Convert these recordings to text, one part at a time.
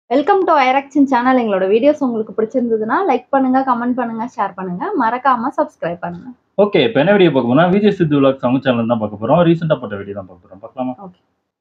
Welcome to ஐராக்சின் channel எங்களோட videos உங்களுக்கு பிடிச்சிருந்ததுன்னா லைக் பண்ணுங்க கமெண்ட் பண்ணுங்க ஷேர் பண்ணுங்க மறக்காம சப்ஸ்கிரைப் பண்ணுங்க ஓகே இப்போ என்ன வீடியோ பார்க்க போறோம் விஜய் சித்து விலாக் அவங்க சேனல் தான் பார்க்க போறோம் ரீசெண்டாக போட்ட வீடியோ தான் பார்க்க போறோம் பார்க்கலாமா ஓகே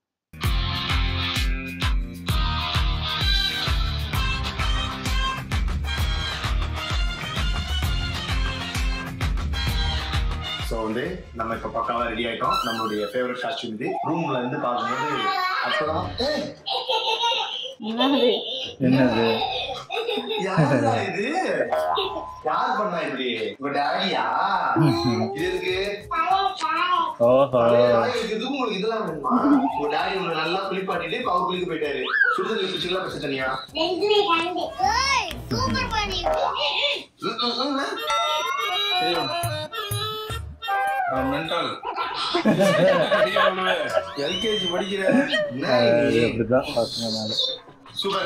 ஸோ வந்து நம்ம இப்போ பக்காவா ரெடி ஆயிட்டோம் நம்மளுடைய ஃபேவரட் காஸ்டியூம் இது ரூம்ல இருந்து பார்க்கும்போது அப்பதான் ஏய், என்னது என்னது யாருடா இது யார் பண்ணா இப்படி உங்க டேடியா இது இருக்கு ஓஹோ இதுக்கு உங்களுக்கு இதெல்லாம் வேணுமா உங்க டாடி உங்களை நல்லா குளிப்பாட்டிட்டு இப்ப அவர் குளிக்க போயிட்டாரு சுடுதண்ணி குளிச்சுக்கலாம் பிரச்சனை தனியா மென்டல் எல்கேஜி படிக்கிற அப்படிதான் பசங்க மேல சூப்பர்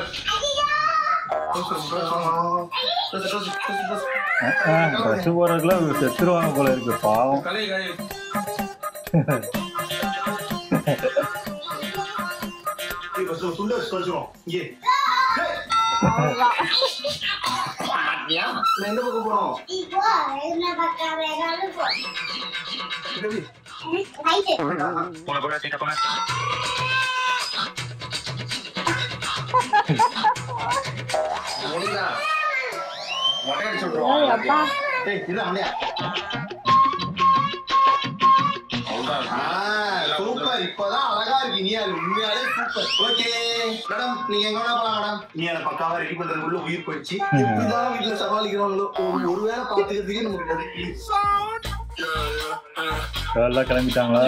ட்ரெஸ் போறதுக்குலாம் செத்துருவாங்க போல இருக்கு பாவம் கலை கலை துண்டு வச்சு தொலைச்சிரும் இங்கே ஏன் நான் எந்த பக்கம் போனோம் போன போன சீட்டா போன முடியல மொட்டை அடிச்சு ஏய், விட்டுருவான் அப்பா ஏய் இது அண்ணையா சூப்பர் இப்பதான் அழகா இருக்கு நீ அது உண்மையாலே சூப்பர் ஓகே மேடம் நீங்க எங்க வேணா போலாம் மேடம் நீ அதை பக்காவா ரெடி பண்றதுக்குள்ள உயிர் போயிடுச்சு எப்படிதான் வீட்டுல சமாளிக்கிறாங்களோ ஒரு ஒருவேளை பாத்துக்கிறதுக்கே நமக்கு நிறைய எல்லாம் கிளம்பிட்டாங்களா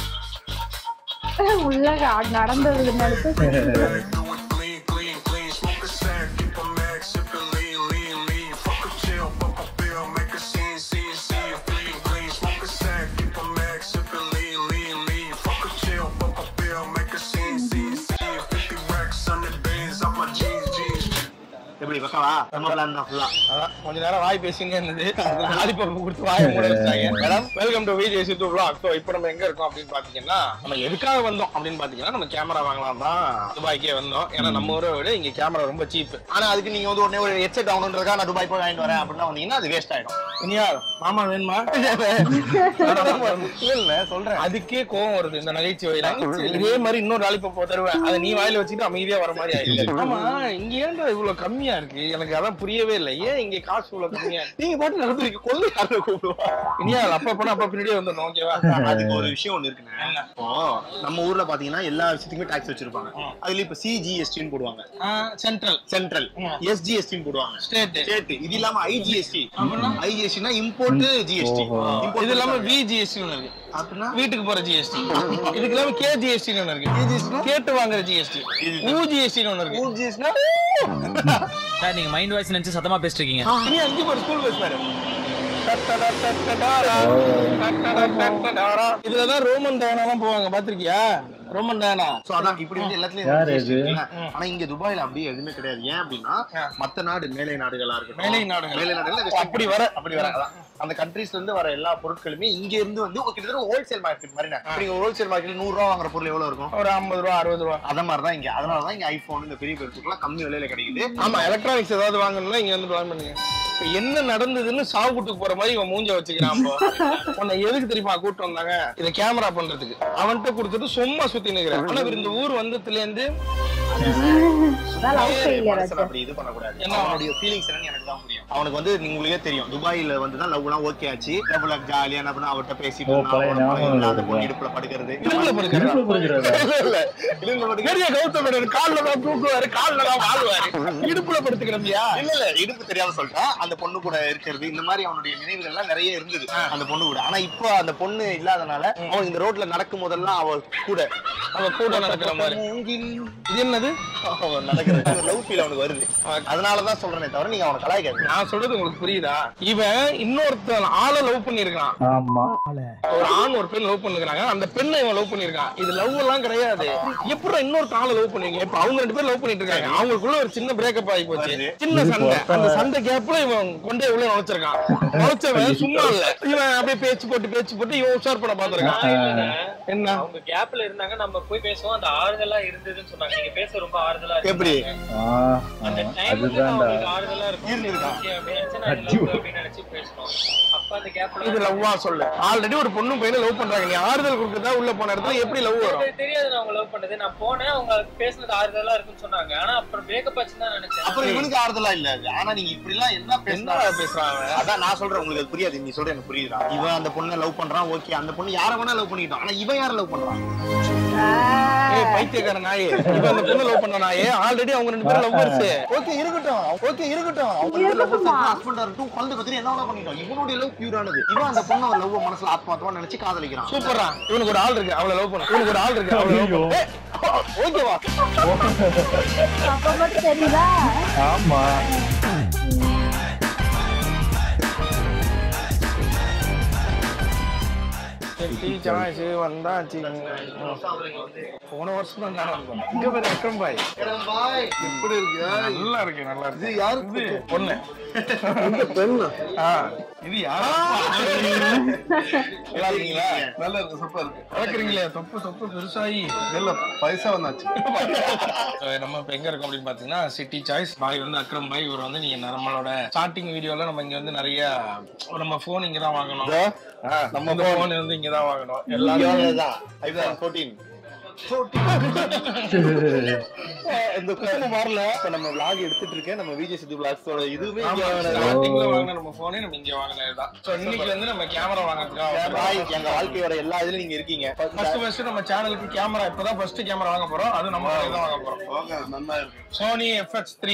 உள்ள கா- நடந்தது நடத்து Clean, clean, clean, smoke a sack, keep a max, sip and lean, lean, lean. Fuck a chill, pop a pill, make a scene, scene, scene. Clean, clean, smoke a sack, keep a max, sip and lean, lean, lean. Fuck a chill, pop a pill, make a scene, scene, scene. 50 racks on the bands, off my jeans, jeans. எப்படி பக்காவா நம்ம plan தான் ஃபுல்லா அதான் கொஞ்ச நேரம் வாய் பேசிங்க இருந்தது lollipop கொடுத்து வாயை மூட வச்சாங்க madam welcome to Vijay Siddhu vlog so இப்போ நம்ம எங்க இருக்கோம் அப்படின்னு பாத்தீங்கன்னா நம்ம எதுக்காக வந்தோம் அப்படின்னு பாத்தீங்கன்னா நம்ம கேமரா வாங்கலாம் தான் துபாய்க்கே வந்தோம் ஏன்னா நம்ம ஊரை விட இங்க கேமரா ரொம்ப சீப் ஆனா அதுக்கு நீங்க வந்து உடனே ஒரு ஹெட்செட் வாங்கணுன்றதுக்காக நான் துபாய் போய் வாங்கிட்டு வரேன் அப்படின்னா வந்தீங்கன்னா அது வேஸ்ட் ஆயிடும் இனியா மாமா வேணுமா இல்ல இல்ல சொல்றேன் அதுக்கே கோவம் வருது இந்த நகைச்சுவையில இதே மாதிரி இன்னொரு லாலிபாப் தருவேன் அதை நீ வாயில வச்சுட்டு அமைதியா வர மாதிரி ஆயிடுச்சு ஆமா இங்க ஏன்டா இவ்வளவு கம்மியா இருக்கு எனக்கு அதான் புரியவே இல்லை ஏன் இங்க காசு இவ்வளவு கம்மியா இருக்கு நீங்க பாட்டு நடந்துருக்கு கொள்ளு யாரும் கூப்பிடுவா இனியா அப்ப போனா அப்ப பின்னாடியே வந்துடணும் ஓகேவா அதுக்கு ஒரு விஷயம் ஒண்ணு இருக்குண்ணே இப்போ நம்ம ஊர்ல பாத்தீங்கன்னா எல்லா விஷயத்துக்குமே டாக்ஸ் வச்சிருப்பாங்க அதுல இப்ப சிஜிஎஸ்டின்னு போடுவாங்க சென்ட்ரல் சென்ட்ரல் ஆமா. எஸ்ஜிஎஸ்டின்னு போடுவாங்க ஸ்டேட் ஸ்டேட் இது இல்லாம ஐஜிஎஸ்டி ஐஜிஎஸ்டினா இம்போர்ட் ஜிஎஸ்டி ஓஹோ. இது இல்லாம விஜிஎஸ்டி ஒன்று இருக்கு அப்படின்னா வீட்டுக்கு போற ஜிஎஸ்டி இதுக்கு இல்லாம கேஜிஎஸ்டி ஒன்று இருக்கு கேட்டு வாங்குற ஜிஎஸ்டி ஊஜிஎஸ்டி ஒன்று இருக்கு ஜிஎஸ்டினா சார் நீங்க மைண்ட் வாய்ஸ் நினைச்சு சத்தமா பேசிட்டு இருக்கீங்க இனி அஞ்சு பேர் ஸ்கூல் பஸ் பாரு இதுலதான் ரோமன் டயனாலாம் போவாங்க பாத்திருக்கியா ரோமன் டயனா சோ அதான் இப்படி வந்து எல்லாத்துலயும் யார் GST இது? இருக்குல்ல? ஆனா இங்க துபாயில அப்படி எதுவுமே கிடையாது ஏன் அப்படின்னா மத்த நாடு மேலை நாடுகளா இருக்கட்டும் மேலை நாடுகள். மேலை நாடுகள் ஓ, அப்படி வர. அப்படி வர அதான். அந்த கண்ட்ரீஸ்ல இருந்து வர எல்லா பொருட்களுமே இங்க இருந்து வந்து ஒரு கிட்டத்தட்ட ஹோல்சேல் மார்க்கெட் மாதிரி நீங்க ஹோல்சேல் மார்க்கெட் நூறு ரூபா வாங்குற பொருள் எவ்வளவு இருக்கும் ஒரு ஐம்பது ரூபா அறுபது ரூபா அத மாதிரி தான் இங்க அதனால தான் இங்க ஐபோன் இந்த பெரிய பெருசுக்கெல்லாம் கம்மி விலையில கிடைக்குது ஆமா எலக்ட்ரானிக்ஸ் ஏதாவது வாங்கணும்னா இங்க வந்து பிளான் பண்ணுங்க இப்ப என்ன நடந்ததுன்னு சாவுக்குட்டுக்கு போற மாதிரி இவன் மூஞ்ச வச்சுக்கிறான் இப்போ உன்னை எதுக்கு தெரியுமா கூட்டு வந்தாங்க இத கேமரா பண்றதுக்கு அவன்கிட்ட கொடுத்துட்டு சும்மா சுத்தி நிக்கிறேன் ஆனா இவர் இந்த ஊர் வந்ததுல இருந்து அதான் லவ் ஃபெயிலியர் மனசுல ஆச்சு அப்படி இது பண்ணக்கூடாது என்ன? அவனுடைய ஃபீலிங்ஸ் என்னன்னு எனக்கு தான் புரியும் அவனுக்கு வந்து உங்களுக்கே தெரியும் துபாயில வந்து தான் லவ்லாம் ஓகே ஆச்சு லவ்ல ஜாலியா என்ன பண்ண அவர்கிட்ட பேசிட்டு ஓ, இருந்தான். பழைய அவனோட ஞாபகம் பழைய அந்த வருது. பொண்ணு இடுப்புல படுக்கிறது இடுப்புல படுக்கிறா? இடுப்புல படுக்கிறதா? இல்ல, இல்ல. இடுப்புல படுக்க- பெரிய கௌதம் மேனன் கால்ல தான் தூக்குவாரு கால்ல தான் வாழ்வாரு இடுப்புல படுத்துக்கிறப்பியா இல்ல இல்ல இடுப்பு தெரியாம சொல்லிட்டான் அந்த பொண்ணு கூட இருக்கிறது இந்த மாதிரி அவனுடைய நினைவுகள் எல்லாம் நிறைய இருந்தது அந்த பொண்ணு கூட ஆனா இப்போ அந்த பொண்ணு இல்லாதனால அவன் இந்த ரோட்ல நடக்கும் போதெல்லாம் அவ கூட அவ கூட நடக்கிற மாதிரி இது என்னது அவன் நடக்கிறது லவ் ஃபீல் அவனுக்கு வருது அதனாலதான் சொல்றேனே தவிர நீங்க அவனை கலாய்க்காது நான் சொல்றது உங்களுக்கு புரியுதா இவன் இன்னொருத்தன் ஆளை லவ் பண்ணிருக்கான் ஆமா ஒரு ஆண் ஒரு பெண் லவ் பண்ணிருக்காங்க அந்த பெண்ணை இவன் லவ் பண்ணிருக்கான் இது லவ் எல்லாம் கிடையாது எப்படி இன்னொரு ஆளை லவ் பண்ணுவீங்க இப்ப அவங்க ரெண்டு பேரும் லவ் பண்ணிட்டு இருக்காங்க அவங்களுக்குள்ள ஒரு சின்ன பிரேக்கப் ஆகி போச்சு சின்ன சண்டை அந்த சண்டை கேப்ல இவன் கொண்டே உள்ள நுழைச்சிருக்கான் நுழைச்சவன் சும்மா இல்ல இவன் அப்படியே பேச்சு போட்டு பேச்சு போட்டு இவன் உஷார் பண்ண பாத்துருக்கான் என்ன அவங்க கேப்ல இருந்தாங்க நம்ம போய் பேசுவோம் அந்த ஆறுதலா இருந்ததுன்னு சொன்னாங்க நீங்க பேச ரொம்ப ஆறுதலா இருக்கு எப்படி ஆ, அந்த ஆ, டைம் வந்து அதுதான்டா அவங்களுக்கு ஆறுதலா இருக்கும் இருந்திருக்கா? Okay அப்படின்னு நினைச்சு நான் love அப்படின்னு நினைச்சு பேசணும் அப்ப அந்த கேப்ல இது லவ்வா சொல்லு ஆல்ரெடி ஒரு பொண்ணும் பையனை லவ் பண்றாங்க நீ ஆறுதல் கொடுக்கறதா உள்ள போன இடத்துல எப்படி லவ் வரும் எனக்கு தெரியாது நான் அவங்க லவ் பண்ணது நான் போனேன் அவங்க பேசுனது ஆறுதலா இருக்குன்னு சொன்னாங்க ஆனா அப்புறம் பிரேக்கப் ஆச்சுன்னு தான் நினைச்சேன் அப்புறம் இவனுக்கு ஆறுதலா இல்ல அது. ஆனா நீங்க இப்படி எல்லாம் என்ன என்ன பேசுறாங்க பேசுறாங்க அதான் நான் சொல்றேன் உங்களுக்கு அது புரியாது நீ சொல்ற எனக்கு புரியுதா இவன் அந்த பொண்ணை லவ் பண்றான் ஓகே அந்த பொண்ணு யார வேணா லவ் பண்ணிக்கிட்டான் ஆனா இவன் யார லவ் பண்றான் ஏய் பைத்தியக்கார நாயே இவன் அந்த பொண்ணு லவ் பண்ண நாயே ஆல்ரெடி அவங்க ரெண்டு பேரும் லவ்வர்ஸ் ஓகே இருக்கட்டும் ஓகே இருக்கட்டும் அவங்க லவ் ஹஸ்பண்டா இருக்கட்டும் குழந்தை பத்தி என்ன வேணா பண்ணிட்டோம் இவனுடைய லவ் பியூரானது இவன் அந்த பொண்ணை ஒரு லவ் மனசுல ஆத்மாத்மா நினைச்சு காதலிக்கிறான் சூப்பரா இவனுக்கு ஒரு ஆள் இருக்கு அவளை லவ் பண்ணு இவனுக்கு ஒரு ஆள் இருக்கு அவளை லவ் ஐயோ. பண்ணு ஓகேவா அப்ப மட்டும் தெரியுதா ஆமா டீ சாய்ஸ் வந்தாச்சு போன வருஷம் தான் நான் வந்தோம் இங்க பேர் அக்கம் பாய் பாய் எப்படி இருக்கு நல்லா இருக்கு நல்லா இருக்கு இது யாருக்கு இது பொண்ணு பெண்ணு ஆ இது யாரா நல்லா இருக்கீங்களா நல்லா இருக்கு சூப்பர் இருக்கு வளர்க்குறீங்களே தொப்பு தொப்பு பெருசாகி இல்ல பைசா வந்தாச்சு நம்ம இப்ப எங்க இருக்கோம் அப்படின்னு பாத்தீங்கன்னா சிட்டி சாய்ஸ் பாய் வந்து அக்ரம் பாய் இவர் வந்து நீங்க நம்மளோட ஸ்டார்டிங் வீடியோல நம்ம இங்க வந்து நிறைய நம்ம போன் இங்க தான் வாங்கணும் ஆ, நம்ம போன் வந்து இங்க தான் வாங்கணும் எல்லாரும் ஐபோன் 14 இந்த குப்பை மாறல இப்ப நம்ம vlog எடுத்துட்டு இருக்கேன் நம்ம விஜய் சித்து vlogsஓட இதுவுமே இங்க வாங்கினது. ஸ்டார்டிங்ல வாங்கின நம்ம போனே நம்ம இங்க வாங்கினதுதான் சோ இன்னைக்கு வந்து நம்ம கேமரா வாங்குறதுக்காக பாய் எங்க வாழ்க்கையோட எல்லா இதுலயும் நீங்க இருக்கீங்க ஃபர்ஸ்ட் ஃபர்ஸ்ட் நம்ம சேனலுக்கு கேமரா இப்பதான் ஃபர்ஸ்ட் கேமரா வாங்க போறோம் அது நம்ம கடையில தான் வாங்க போறோம் நல்லா இருக்கு சோனி எஃப்எக்ஸ் த்ரீ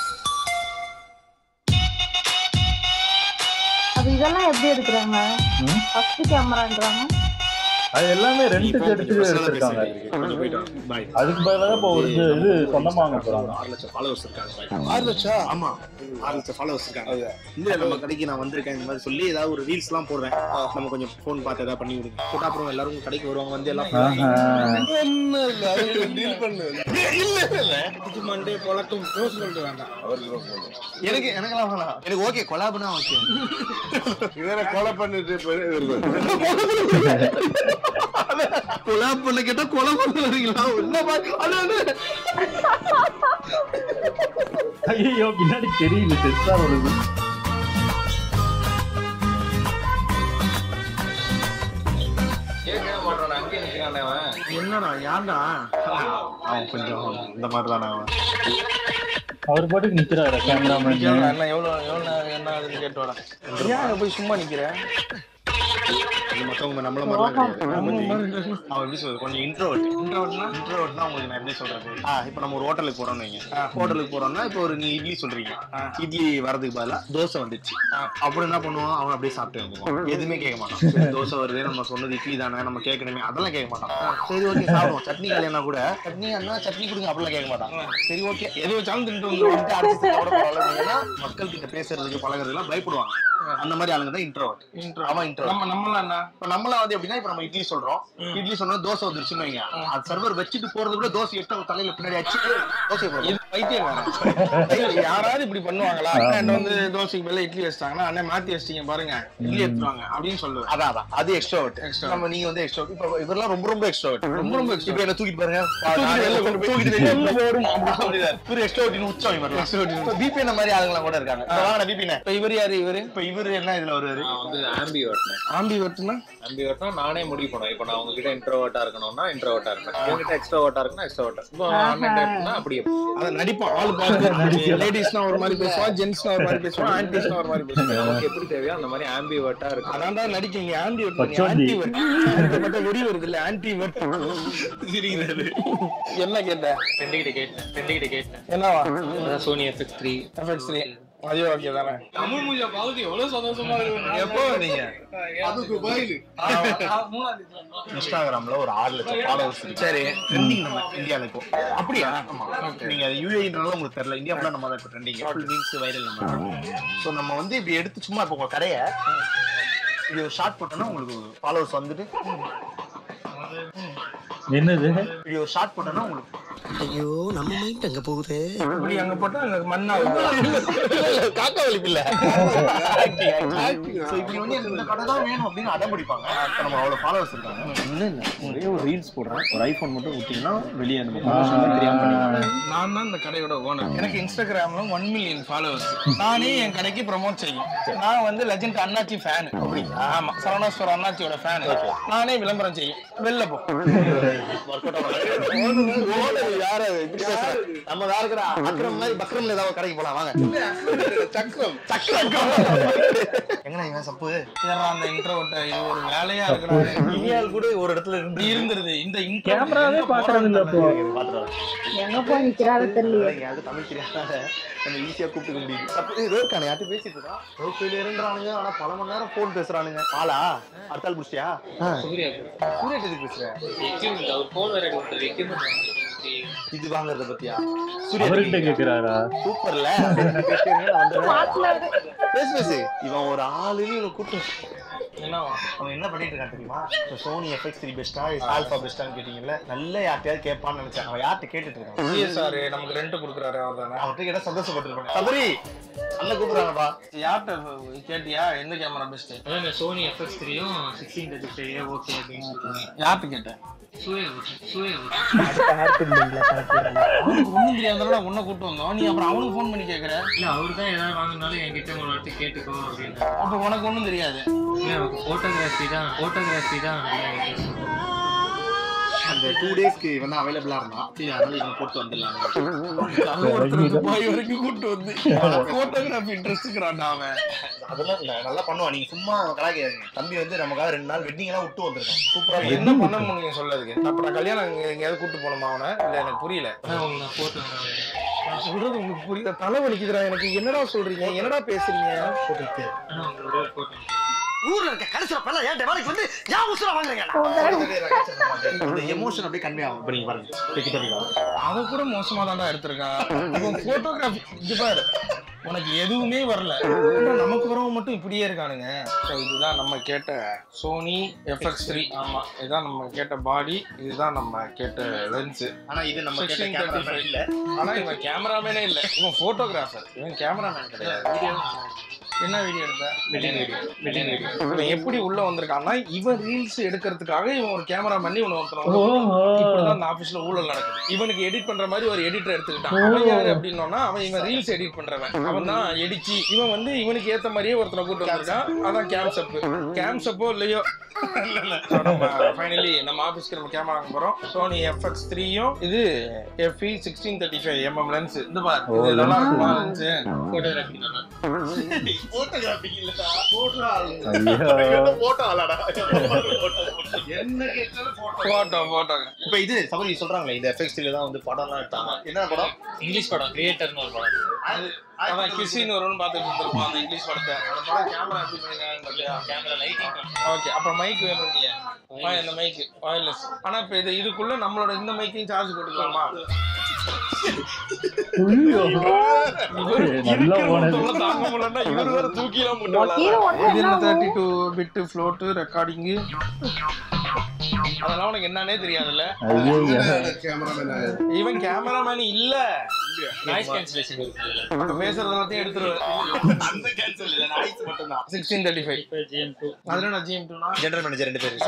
அப்ப இதெல்லாம் எப்படி எடுக்கிறாங்க ம். ஃபர்ஸ்ட் கேமரான்றாங்க அது எல்லாமே ரெண்டுக்கு எடுத்து எடுத்திருக்காங்க பாய் அதுக்கு பதிலாக தான் இப்போ ஒரு இது இது சொந்தமா வாங்க போறாங்க ஆறு லட்சம் ஃபாலோவர்ஸ் இருக்காங்க ஆறு லட்சம் ஆமா ஆறு லட்சம் ஃபாலோவர்ஸ் இருக்காங்க இல்ல நம்ம கடைக்கு நான் வந்திருக்கேன் இந்த மாதிரி சொல்லி ஏதாவது ஒரு ரீல்ஸ் எல்லாம் போடுறேன் நம்ம கொஞ்சம் ஃபோன் பார்த்து ஏதாவது பண்ணி விடுங்க போட்டா அப்புறம் எல்லாரும் உங்க கடைக்கு வருவாங்க வந்து எல்லாம் ஆஹா. என்ன இல்ல டீல் பண்ணு இல்ல இல்ல இது மண்டே பழக்கம் க்ளோஸ் பண்ணிட்டு வேண்டாம் எனக்கு எனக்கெல்லாம் வேணாம் எனக்கு ஓகே கொலாபுனா ஓகே இவரை கொலை பண்ணிட்டு கொலா பண்ண கேட்டா கொலை பண்ணுவீங்களா என்ன பாய் அண்ணா ஐயோ பின்னாடி தெரியுது செஸ்டா வருது கேட்கவே மாட்டான் அங்கே நிக்கிறானே அவன் என்னடா ஏன்டா அவன் கொஞ்சம் இந்த மாதிரி தானே அவன் அவர் பாட்டுக்கு நிக்கிறாரு கேமராமேன் என்ன எவ்வளவு எவ்வளவு நேரம் என்ன ஆகுதுன்னு கேட்டு வரேன் ஏன் அங்க போய் சும்மா நிக்கிறேன் இது மத்தவங்க நம்மள மாதிரிலாம் கிடையாது அவன் எப்படி சொல்றது கொஞ்சம் இன்ட்ரோவர்ட் இன்ட்ரோவர்ட்னா இன்ட்ரோவர்ட்னா உங்களுக்கு நான் எப்படி சொல்றது ஆ இப்போ நம்ம ஒரு ஹோட்டலுக்கு போறோம்னு வைங்க ஹோட்டலுக்கு போறோம்னா இப்போ ஒரு நீ இட்லி சொல்றீங்க இட்லி வரதுக்கு பதிலா தோசை வந்துச்சு அப்புறம் என்ன பண்ணுவான் அவன் அப்படியே சாப்பிட்டு வந்துருவான் எதுவுமே கேட்க மாட்டான் சரி, தோசை வருது நம்ம சொன்னது இட்லி தானே நம்ம கேட்கணுமே அதெல்லாம் கேட்க மாட்டான் சரி ஓகே சாப்பிடுவோம் சட்னி கல்யாணா கூட சட்னி அண்ணா சட்னி கொடுங்க அப்படிலாம் கேட்க மாட்டான் சரி ஓகே எது வச்சாலும் தின்ட்டு வந்துருவான் வந்துட்டு அரைச்சு சாப்பிட கூட பரவாயில்ல. ஏன்னா மக்கள் கிட்ட பேசுறதுக்கு பழகுறதுலாம் பயப்படுவாங்க அந்த மாதிரி ஆளுங்க தான் இன்ட்ரோவர்ட் அவன் இன்ட்ரோவர்ட் நம்ம நம்மளாம் என்ன இப்ப நம்மளாம் வந்து எப்படின்னா இப்ப நம்ம இட்லி சொல்றோம் இட்லி சொன்னா தோசை வந்துருச்சுன்னு வைங்க அது சர்வர் வச்சுட்டு போறது கூட தோசை எட்ட தலையில பின்னாடி அடிச்சு தோசை போடுறோம் இது பைத்தியம் யாராவது இப்படி பண்ணுவாங்களா அண்ணன் வந்து தோசைக்கு மேல இட்லி வச்சிட்டாங்கன்னா அண்ணன் மாத்தி வச்சிட்டீங்க பாருங்க இட்லி எடுத்துருவாங்க அப்படின்னு சொல்லுவேன் அதான் அதான் அது எக்ஸ்ட்ரோவர்ட் Extrovert. நம்ம நீங்க வந்து எக்ஸ்ட்ரோவர்ட் இப்ப இவரெல்லாம் ரொம்ப ரொம்ப எக்ஸ்ட்ரோவர்ட் ரொம்ப ரொம்ப extrovert. இப்ப என்ன தூக்கிட்டு பாருங்க தூக்கிட்டு வெளில கொண்டு போய் தூக்கிட்டு வெளில வெளில போடும் அப்படிதான் இவர் எக்ஸ்ட்ரோவர்ட் உச்சம் இவர் இப்ப பிபி இந்த மாதிரி ஆளுங்கலாம் கூட இருக்காங்க இப்ப வாங்க பிபி இப்ப இவர் யாரு இவரு இப்ப இவரு என்ன இதுல வருவாரு நான் வந்து ஆம்பிவர்ட் ஆம்பி வட்டுனா ஆம்பிவர்ட்னா நானே முடிவு பண்ணுவேன் இப்போ நான் உங்ககிட்ட இன்ட்ரோவர்ட்டா இருக்கணும்னா இன்ட்ரோவர்ட்டா இருப்பேன் உங்ககிட்ட எக்ஸ்ட்ரோவர்ட்டா இருக்கணும் எக்ஸ்ட்ரோவர்ட்டா இப்போ அண்ணன் டைப்னா அப்படியே அத நடிப்பான் ஆள் பார்த்து லேடிஸ்னா ஒரு மாதிரி பேசுவான் ஜென்ஸ்னா ஒரு மாதிரி பேசுவான் ஆன்டிஸ்னா ஒரு மாதிரி பேசுவான் நமக்கு எப்படி தேவையோ அந்த மாதிரி ஆம்பிவர்ட்டா இருக்கு அதான் தான் நடிக்கீங்க ஆண்டி வட்டு பச்சோந்தி. ஆன்டி வட்டு மட்டும் வெறி வருது இல்ல ஆன்டி வட்டு என்ன கேட்ட ஃப்ரெண்டு கிட்ட கேட்டேன் ஃப்ரெண்டு கிட்ட கேட்டேன் என்னவா அதான் Sony FX three effects three அது ஓகே தானே தமிழ் மூஜா பாகுது எவ்வளவு சந்தோஷமா இருக்கு எப்போ வந்தீங்க அதுக்கு பாயில் இன்ஸ்டாகிராம்ல ஒரு ஆறு லட்சம் ஃபாலோவர்ஸ் இருக்கு சரி ட்ரெண்டிங் நம்ம இந்தியால இப்போ அப்படியா ஆமா நீங்க யூஏன்றதுல உங்களுக்கு தெரியல இந்தியா ஃபுல்லா நம்ம தான் இப்போ ட்ரெண்டிங் ஃபுல் மீன்ஸ் வைரல் நம்ம ஸோ நம்ம வந்து இப்படி எடுத்து சும்மா இப்போ உங்க கடையை இது ஒரு ஷார்ட் போட்டோம்னா உங்களுக்கு ஃபாலோவர்ஸ் வந்துட்டு என்னது இப்படி ஒரு ஷார்ட் போட்டோம்னா உங்களுக்கு ஐயோ நம்ம மைண்ட் அங்க போகுது இப்படி அங்க போட்டா அங்க மண்ணா காக்கா வலிப்பு இல்ல So, இப்படி வந்து எனக்கு இந்த கடை தான் வேணும் அப்படின்னு அடம் பிடிப்பாங்க அப்ப நம்ம அவ்வளவு ஃபாலோவர்ஸ் இருக்காங்க ஒன்றும் இல்லை ஒரே ஒரு ரீல்ஸ் போடுறேன் ஒரு ஐஃபோன் மட்டும் விட்டீங்கன்னா வெளியே நம்ம promotion தெரியாம பண்ணிக்கலாம் நான் தான் இந்த கடையோட ஓனர் எனக்கு இன்ஸ்டாகிராம்ல ஒன் மில்லியன் ஃபாலோவர்ஸ் நானே என் கடைக்கு ப்ரோமோட் செய்யும் நான் வந்து லெஜண்ட் அண்ணாச்சி ஃபேன் ஆமா சரவணாஸ்வர அண்ணாச்சியோட ஃபேன் நானே விளம்பரம் செய்யும் வெளில போ யாரு இப்படி பேசுற? நம்ம வேற இருக்கிற அக்ரம் மாதிரி பக்ரம்ல ஏதாவது கடைக்கு போலாம் வாங்க சக்கரம் எங்கண்ணா இவன் சப்பு ஏறா அந்த இன்ட்ரோட்ட இது ஒரு வேலையா இருக்கிறாரு இனியால் கூட ஒரு இடத்துல இருந்து இருந்துருது இந்த intro கேமராவே எங்க பாக்குறது இல்ல இப்போ பாத்துறோம் எங்க போய் நிக்கிறாரு தெரியல எங்கேயாவது தமிழ் தெரியாத நம்ம ஈஸியா கூப்பிட்டுக்க முடியுது அப்ப இது இருக்கானே யார்ட்டு பேசிட்டு இருக்கான் ரோப்பில் இருந்தானுங்க ஆனா பல மணி நேரம் போன் பேசுறானுங்க ஆளா அடுத்த ஆள் புடிச்சியா சூர்யா எதுக்கு பேசுற இது வாங்குறத பத்தியா அவர்கிட்ட கேக்குறாரா சூப்பர்ல பேசு பேசு இவன் ஒரு ஆளுன்னு இவன் கூட்டு என்னவா அவன் என்ன பண்ணிட்டு இருக்கான் தெரியுமா இப்போ சோனி எஃப்எக்ஸ் த்ரீ பெஸ்டா ஆல்பா பெஸ்டான்னு கேட்டீங்கல்ல நல்ல யார்ட்டையாவது கேட்பான்னு நினைச்சேன் அவன் யார்கிட்ட கேட்டுட்டு இருக்கான் சிஎஸ்ஆர் நமக்கு ரெண்ட் கொடுக்குறாரு அவர் தானே அவன்கிட்ட கேட்டா சந்தோஷப்பட்டிருப்பான் சபரி அண்ணன் கூப்பிடுறாங்கப்பா யார்கிட்ட கேட்டியா எந்த கேமரா பெஸ்ட் அதான் சோனி எஃப்எக்ஸ் த்ரீயும் சிக்ஸ்டீன் தேர்ட்டி ஃபைவ் ஓகே அப்படின்னு சொல்லுவாங்க யார்கிட்ட கேட்டேன் சூரிய சூரிய அவனுக்கு ஒண்ணும் தெரியாதனால உன்னை கூட்டு வந்தோம் நீ அப்புறம் அவனுக்கு ஃபோன் பண்ணி கேக்குற இல்ல அவரு தான் ஏதாவது வாங்கினாலும் என்கிட்ட ஒரு வாட்டி கேட்டுக்கோ அப்படின்னு அப்ப உனக்கு ஒண்ணும் தெரியாது இல்ல நமக்கு போட்டோகிராஃபி தான் போட்டோகிராஃபி தான் நல்லா interest. அந்த டூ டேஸ்க்கு இவன் தான் அவைலபிளா இருந்தான் சரி அதனால இவன் போட்டு வந்துடலாம் ஒருத்தர் துபாய் வரைக்கும் கூட்டு வந்து போட்டோகிராஃபி இன்ட்ரெஸ்ட் இருக்கிறான்டா அவன் அதெல்லாம் இல்ல நல்லா பண்ணுவான் நீங்க சும்மா கலாய்க்காதீங்க தம்பி வந்து நமக்காக ரெண்டு நாள் வெட்டிங் எல்லாம் விட்டு வந்திருக்கான் சூப்பரா என்ன பண்ண முடியும் சொல்லதுக்கு அப்ப நான் கல்யாணம் எங்க- எங்கேயாவது கூட்டு போகணுமா அவனை இல்ல எனக்கு புரியல அதான் உங்களுக்கு நான் போட்டோ நான் சொல்றது உங்களுக்கு புரியல தலை வலிக்குதுடா எனக்கு என்னடா சொல்றீங்க என்னடா பேசுறீங்க ஆனா உங்களுக்கு ஒரு போட்டோ ஊர்ல இருக்க கடைசியில பல்ல ஏன் வேலைக்கு வந்து ஏன் உசுர வாங்குறீங்க இந்த எமோஷன் அப்படியே கன்வே ஆகும் இப்ப நீங்க பாருங்க கிட்ட போய் பாருங்க. அதை கூட மோசமா தான்டா எடுத்திருக்கான் இவன் போட்டோகிராஃபி இது பாரு உனக்கு எதுவுமே வரல ஆனா நமக்கு வரவன் மட்டும் இப்படியே இருக்கானுங்க So, இதுதான் நம்ம கேட்ட சோனி எஃப்எக்ஸ் த்ரீ ஆமா இதுதான் நம்ம கேட்ட பாடி இதுதான் நம்ம கேட்ட லென்ஸ் ஆனா இது நம்ம கேட்ட 1635. கேமரா இல்ல ஆனா இவன் கேமராமேனே இல்ல இவன் போட்டோகிராஃபர் இவன் கேமராமேன் கிடையாது என்ன வீடியோ எடுத்த வெட்டிங் வீடியோ வெட்டிங் வீடியோ இவன் எப்படி உள்ள வந்திருக்கான்னா இவன் ரீல்ஸ் எடுக்கிறதுக்காக இவன் ஒரு கேமரா பண்ணி இவன் ஒருத்தன் ஓஹோ இப்படிதான் அந்த ஆபீஸ்ல ஊழல் நடக்குது இவனுக்கு எடிட் பண்ற மாதிரி ஒரு எடிட்டர் எடுத்துக்கிட்டான் அவன் யாரு அப்படின்னா அவன் இவன் ரீல்ஸ் எடிட் பண்றவன் அவன் தான் எடிச்சு இவன் வந்து இவனுக்கு ஏத்த மாதிரியே ஒருத்தனை கூட்டு வந்திருக்கான் அதான் கேம்சப் கேம்சப்போ இல்லையோ இல்ல இல்ல So, நம்ம ஃபைனலி நம்ம ஆபீஸ்க்கு நம்ம கேமரா வாங்க போறோம் சோனி எஃப்எக்ஸ் த்ரீயும் இது FE sixteen thirty five mm lens இந்த பாரு ஓ, இது நல்லா lens. இருக்குமா லென்ஸ் போட்டோகிராஃபி நல்லா போட்டோகிராஃபி இல்லடா போட்டோ ஐயோ போட்டோ ஆளாடா என்ன கேட்டாலும் போட்டோ போட்டோ இப்ப இது சபரி சொல்றாங்களே இந்த எஃபெக்ட்ஸ் தான் வந்து படம்லாம் எடுத்தாங்க என்ன படம் இங்கிலீஷ் படம் கிரியேட்டர்னு ஒரு படம் அவன் கிசின்னு வரும்னு பார்த்துட்டு இருந்திருப்பான் அந்த இங்கிலீஷ் படத்தை அந்த படம் கேமரா எப்படி பண்ணிருக்காங்கன்னு பார்த்தியா கேமரா லைட்டிங் ஓகே அப்புறம் மைக் வேணும் நீங்க வா, இந்த மைக் வயர்லெஸ் ஆனா இப்ப இது இதுக்குள்ள நம்மளோட இந்த மைக்கையும் சார்ஜ் போட்டுக்கலாமா ஐயோ இவரு நல்லா இருக்கிற போனது. தொல்லை தாங்க முடியலன்னா இவரு வேற தூக்கிலாம் போட்டு கீழே ஒண்ணு இது என்ன thirty two bit float recording அதெல்லாம் உனக்கு என்னன்னே தெரியாதுல்ல ஐயோ கேமராமேன் இவன் கேமராமேன் இல்ல நாய்ஸ் கேன்சலேஷன் இருக்குது இப்ப பேசுறது எல்லாத்தையும் எடுத்துருவேன் அந்த கேன்சல் இல்ல நாய்ஸ் மட்டும் தான் சிக்ஸ்டீன் தேர்ட்டி ஃபைவ் இப்போ ஜிஎம் டூ அதுல நான் ஜிஎம் டூனா ஜெனரல் மேனேஜர் ரெண்டு பேரும்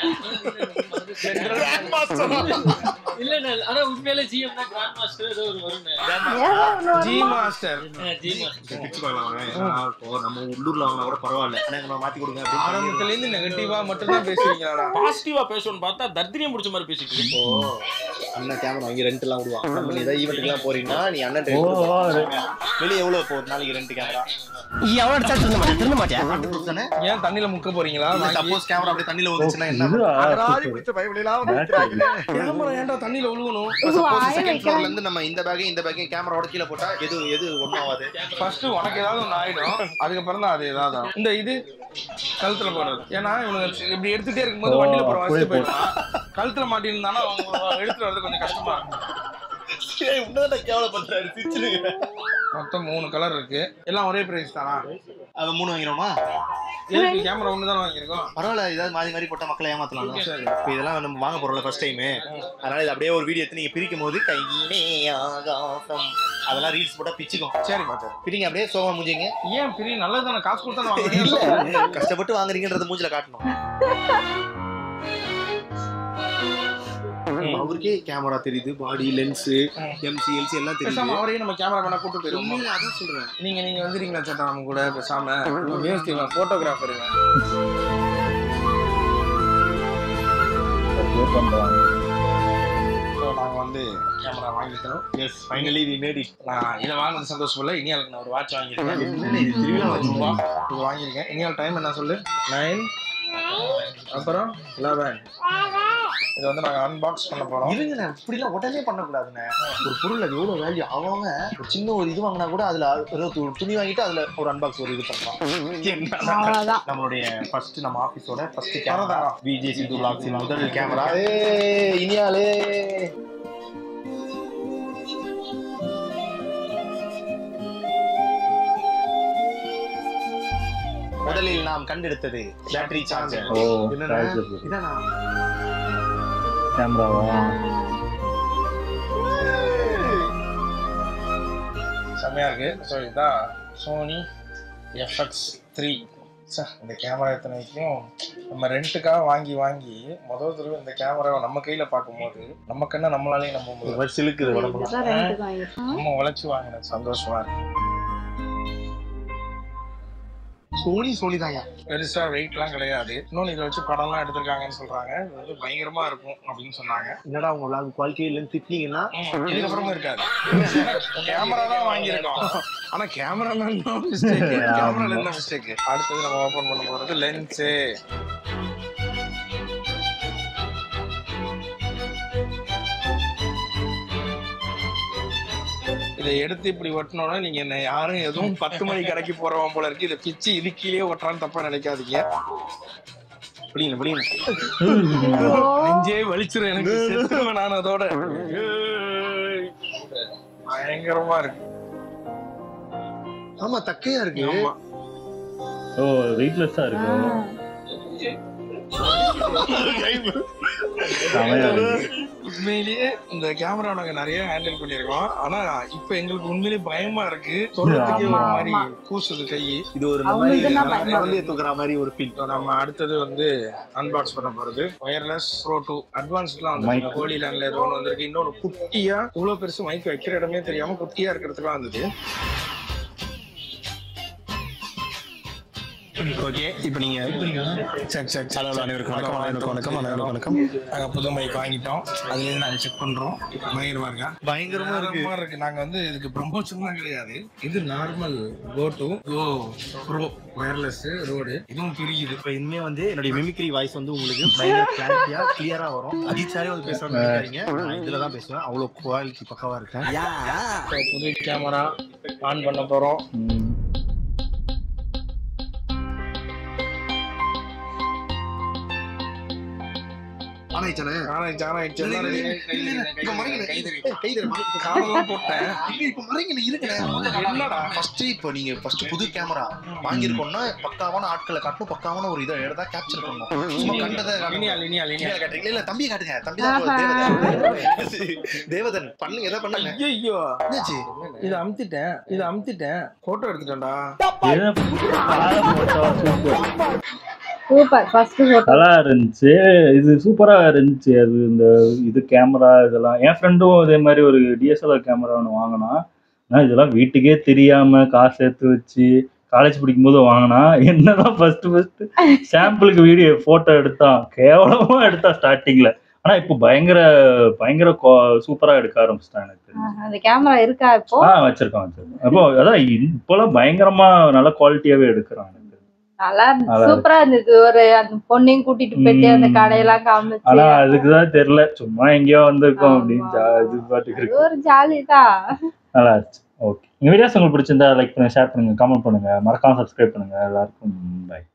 இல்ல இல்ல ஆனா உண்மையிலே ஜிஎம் தான் கிராண்ட் மாஸ்டர் ஏதோ ஒரு வரும்னு ஜி மாஸ்டர் ஜி மாஸ்டர் நம்ம உள்ளூர்ல வாங்கினா கூட பரவாயில்ல எனக்கு நான் மாத்தி கொடுங்க அப்படின்னு ஆரம்பத்துல இருந்து நெகட்டிவா மட்டும் தான் பேசுவீங்களாடா பாசிட்டிவா பேசணும்னு பார்த்தா தர்தினியம் முடிச்ச மாதிரி பேசிட்டு இருக்கேன் இப்போ அண்ணன் கேமரா வாங்கி ரெண்ட் எல்லாம் விடுவான் நம்ம நீ ஏதாவது ஈவெண்ட்டுக்கு எல்லாம் போறீங்கன்னா நீ அண்ணன் ஓ, rent ஓ, வெளியே எவ்வளவு போகுது நாளைக்கு ரெண்ட் கேமரா தானே ஏன் தண்ணியில முக்க போறீங்களா வாங்கி சப்போஸ் கேமரா அப்படியே தண்ணில வந்துச்சுன்னா என்ன இதுவா? அகராதி பிடிச்ச பயவிலாம் வந்து நிக்கிறாங்களே. கேமரா ஏன்டா தண்ணியில விழுகணும் Suppose second floorல இருந்து நம்ம இந்த பேக்கையும் இந்த பேக்கையும் கேமராவோட கீழே போட்டா எது எது ஒண்ணும் ஆகாது ஃபர்ஸ்ட் உனக்கு ஏதாவது ஒன்று ஆயிடும் அதுக்கப்புறம் தான் அது ஏதாவது ஆகும். இந்த இது கழுத்துல போடுறது ஏன்னா இவனுக்கு இப்படி எடுத்துட்டே இருக்கும்போது ஓ, வண்டியில போற அப்படியே வசதி போயிடுவான் கழுத்துல மாட்டியிருந்தானா அவங்க எடுத்துட்டு வர்றது கொஞ்சம் கஷ்டமா இருக்கும் உன்னதான் கேவலப்படுறாரு சிரிச்சிருங்க மொத்தம் மூணு கலர் இருக்கு எல்லாம் ஒரே பிரைஸ் தானா அதை மூணு வாங்கிடுவோமா எதுக்கு கேமரா ஒன்று தான் வாங்கியிருக்கோம் பரவாயில்ல ஏதாவது மாறி மாறி போட்டா மக்களை ஏமாத்தலாம் சரி இப்போ இதெல்லாம் நம்ம வாங்க போறோம்ல ஃபர்ஸ்ட் டைம் அதனால இது அப்படியே ஒரு வீடியோ எடுத்து நீங்க பிரிக்கும் போது கையிலே ஆகாசம் அதெல்லாம் ரீல்ஸ் போட்டா பிச்சுக்கும் சரி மாச்சார் பிரிங்க அப்படியே சோமா மூஞ்சிங்க ஏன் பெரிய நல்லது தானே காசு கொடுத்தா இல்ல வாங்குறீங்க கஷ்டப்பட்டு வாங்குறீங்கன்றத மூஞ்சில காட்டணும் அவருக்கே கேமரா தெரியுது பாடி லென்ஸ் எம்சி எல்சி எல்லாம் பேசாம தெரியுது அவரையும் நம்ம கேமரா பண்ண கூட்டு போயிருவோம் உண்மையில அதான் சொல்றேன் நீங்க நீங்க வந்துறீங்களா சேட்டா நம்ம கூட பேசாம மியூசிக் போட்டோகிராஃபருங்க அப்படியே பண்றாங்க ஸோ நாங்கள் வந்து கேமரா வாங்கிட்டோம் yes finally we made it நான் இதை வாங்கினது சந்தோஷம் இல்லை இனியாளுக்கு நான் ஒரு வாட்ச் வாங்கியிருக்கேன் என்னண்ணே இது திருவிழா இருபது வச்சு ரூபா இது வாங்கியிருக்கேன் இனியால் டைம் என்ன சொல்லு நைன் அப்புறம் லெவன் இது வந்து நாங்கள் அன்பாக்ஸ் பண்ண போகிறோம் இருங்கண்ணே இப்படிலாம் உடனே பண்ணக்கூடாதுண்ணே ஒரு பொருள் அது எவ்வளவு வேல்யூ அவங்க ஒரு சின்ன ஒரு இது வாங்கினா கூட அதுல ஏதோ து- துணி வாங்கிட்டு அதுல ஒரு அன்பாக்ஸ் ஒரு இது பண்றோம் அவ்வளவுதான் நம்மளுடைய ஃபர்ஸ்ட் நம்ம ஆபீஸோட ஃபர்ஸ்ட் கேமரா பரவாயில்ல. விஜே சிந்து பிளாக்ஸ் முதல் கேமரா ஏ இனியாலே முதலில் நாம் கண்டெடுத்தது பேட்டரி சார்ஜர் ஓ என்னண்ணே? charger. இதானா கேமராவா செம்மையா இருக்கு ஸோ இதுதான் சோனி எஃப்எக்ஸ் த்ரீ இந்த கேமரா எத்தனைக்கும் நம்ம ரெண்ட்டுக்காக வாங்கி வாங்கி முதல் தடவை இந்த கேமராவை நம்ம கையில பார்க்கும்போது நம்ம கண்ணை நம்மளாலேயும் நம்ப ஒரு முடியல மாதிரி சிலுக்குது உடம்புல இதுதான் ரெண்டுக்கு வாங்கிருக்கோம் நம்ம உழைச்சி வாங்கின சந்தோஷமா இருக்கு சோனி சோனி தாயா பெருசா வெயிட்லாம் கிடையாது இன்னொன்று இதை வச்சு படம்லாம் எடுத்திருக்காங்கன்னு சொல்றாங்க இது வந்து பயங்கரமா இருக்கும் அப்படின்னு சொன்னாங்க என்னடா உங்க vlog குவாலிட்டி இல்லைன்னு திட்டினீங்கன்னா ம், இதுக்கப்புறமும் இருக்காது கேமரா தான் வாங்கியிருக்கோம் ஆனா கேமராமேன் தான் மிஸ்டேக் கேமரால என்ன மிஸ்டேக் அடுத்தது நம்ம ஓபன் பண்ண போறது லென்ஸு இதை எடுத்து இப்படி ஒட்டினோன்னா நீங்க என்ன யாரும் எதுவும் பத்து மணி கடைக்கு போறவன் போல இருக்கு இதை பிச்சு இது கீழே ஒட்டுறான்னு தப்பா நினைக்காதீங்க பிடிங்க பிடிங்க நெஞ்சே வலிச்சிரும் எனக்கு செத்துருவேன் நான் அதோட ஏய். பயங்கரமா இருக்கு ஆமா தக்கையா இருக்கு ஆமா. ஓ வெயிட்லெஸ்ஸா இருக்கு செமையா இருக்கு. உண்மையிலேயே இந்த கேமரா நாங்க நிறைய ஹேண்டில் பண்ணிருக்கோம் ஆனா இப்ப எங்களுக்கு உண்மையிலேயே பயமா இருக்கு சொல்றதுக்கே ஒரு ஆமா, மாதிரி ஆமா. கூசுது கை இது ஒரு இந்த அவங்க மாதிரி இதுன்னா பயமா குழந்தைய தூக்குற மாதிரி ஒரு ஃபீல் இப்போ நம்ம அடுத்தது வந்து அன்பாக்ஸ் பண்ண போறது ஒயர்லெஸ் ப்ரோ டூ அட்வான்ஸ்லாம் வந்து Mic. ஹோலி லேண்ட்ல ஏதோ ஒன்று வந்திருக்கு இன்னொரு குட்டியா இவ்வளவு பெருசு மைக் வைக்கிற இடமே தெரியாம குட்டியா இருக்கிறதுக்குலாம் வந்தது ஓகே இப்போ நீங்க சரி சரி சரி அனைவருக்கும் வணக்கம் அனைவருக்கும் வணக்கம் அனைவருக்கும் வணக்கம் நாங்கள் புது மைக் வாங்கிட்டோம் அதுலேருந்து நாங்கள் செக் பண்றோம் பயங்கரமா இருக்கா பயங்கரமா இருக்கு பயங்கரமா இருக்கு நாங்க வந்து இதுக்கு ப்ரமோஷன்லாம் கிடையாது இது normal go to GoPro wireless Rode இதுவும் பிரிக்குது இப்ப இனிமே வந்து என்னுடைய மிமிக்ரி வாய்ஸ் வந்து உங்களுக்கு பயங்கர கிளாரிட்டியா கிளியரா வரும் அஜித் சாரே வந்து பேசுறான்னு நினைக்காதீங்க நான் இதுல தான் பேசுவேன் அவ்வளவு குவாலிட்டி பக்கவா இருக்கேன் So, புது கேமரா ஆன் பண்ண போறோம் ம். ஆனா இச்சனே ஆனா ஜானா ஆயிடுச்சு எல்லாரும் இல்ல, கை இல்ல, இல்ல, தரு, இப்ப கை மறைங்க, தரு, கை தரு. ஏய், கை தரு, மறைங்க. காலெல்லாம் போட்டேன் இல்ல, இப்ப மறைங்க, இருக்கண்ணே. என்னடா First இப்போ நீங்க first புது கேமரா வாங்கியிருக்கோம்னா பக்காவான ஆட்களை காட்டணும் பக்காவான ஒரு இதை எடுத்தா கேப்சர் பண்ணணும் சும்மா கண்டதை லினியா லினியா லினியா லினியா காட்டுறீங்க இல்ல தம்பியை காட்டுங்க தம்பி தான் தேவதன் தேவதன் பண்ணுங்க எதை பண்ணுங்க ஐயோ என்னாச்சு இதை அமுத்திட்டேன் இதை அமுத்திட்டேன் போட்டோ எடுத்துட்டேன்டா இதை காலை போட்டா சூப்பர் சூப்பர் ஃபர்ஸ்ட் போட்டோ நல்லா இருந்துச்சு இது சூப்பரா இருந்துச்சு அது இந்த இது கேமரா இதெல்லாம் என் ஃப்ரெண்டும் இதே மாதிரி ஒரு டிஎஸ்எல்ஆர் கேமரா ஒன்று வாங்கினான் ஆனால் இதெல்லாம் வீட்டுக்கே தெரியாம காசு சேர்த்து வச்சு காலேஜ் படிக்கும்போது வாங்கினா என்னதான் ஃபர்ஸ்ட் ஃபர்ஸ்ட் சாம்பிளுக்கு வீடியோ போட்டோ எடுத்தான் கேவலமா எடுத்தான் ஸ்டார்டிங்ல ஆனா இப்போ பயங்கர பயங்கர சூப்பரா எடுக்க ஆரம்பிச்சிட்டான் எனக்கு தெரிஞ்சு. அந்த கேமரா இருக்கா இப்போ ஆ வச்சிருக்கான் வச்சிருக்கான் அப்போ அதான் இப்போலாம் பயங்கரமா நல்ல குவாலிட்டியாவே எடுக்கிறான் எனக்கு நல்லா இருந்துச்சு நல்லா சூப்பரா இருந்தது ஒரு அந்த பொண்ணையும் கூட்டிட்டு போயிட்டு அந்த ம். கடையெல்லாம் காமிச்சு ஆனா அதுக்குதான் தெரியல சும்மா எங்கேயோ வந்திருக்கோம் அப்படின்னு ஆமா. ஜா- இது பாட்டுக்கு அது இருக்கு ஒரு ஜாலி தான் நல்லா இருந்துச்சு ஓகே இந்த வீடியோஸ் உங்களுக்கு பிடிச்சிருந்தா லைக் பண்ணுங்க ஷேர் பண்ணுங்க கமெண்ட் பண்ணுங்க மறக்காம சப்ஸ்கிரைப் பண்ணுங்க எல்லாருக்கும் பை